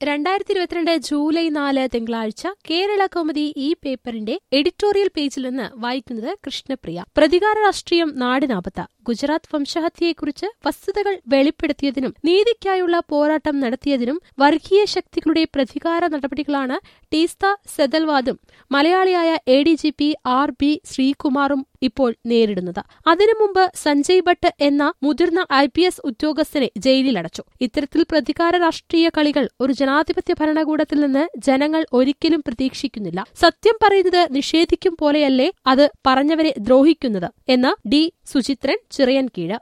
രണ്ടായിരത്തി ഇരുപത്തിരണ്ട് ജൂലൈ നാല് തിങ്കളാഴ്ച കേരള കൗമുദി ഈ പേപ്പറിന്റെ എഡിറ്റോറിയൽ പേജിൽ നിന്ന് വായിക്കുന്നത് കൃഷ്ണപ്രിയ പ്രതികാര രാഷ്ട്രീയം നാടിനാപത്ത് ഗുജറാത്ത് വംശഹത്യയെക്കുറിച്ച് വസ്തുതകൾ വെളിപ്പെടുത്തിയതിനും നീതിക്കായുള്ള പോരാട്ടം നടത്തിയതിനും വർഗീയ ശക്തികളുടെ പ്രതികാര നടപടികളാണ് ടീസ്ത സെതൽവാദും മലയാളിയായ A D G P R B ശ്രീകുമാറും ഇപ്പോൾ നേരിടുന്നത് അതിനു മുമ്പ് സഞ്ജയ് ഭട്ട് എന്ന മുതിർന്ന ഐ പി എസ് ഉദ്യോഗസ്ഥനെ ജയിലിലടച്ചു ഇത്തരത്തിൽ പ്രതികാര രാഷ്ട്രീയ കളികൾ ഒരു ജനാധിപത്യ ഭരണകൂടത്തിൽ നിന്ന് ജനങ്ങൾ ഒരിക്കലും പ്രതീക്ഷിക്കുന്നില്ല സത്യം പറയുന്നത് നിഷേധിക്കും പോലെയല്ലേ അത് പറഞ്ഞവരെ ദ്രോഹിക്കുന്നത് എന്ന് ഡി സുചിത്രൻ ചിറയൻകീഴ്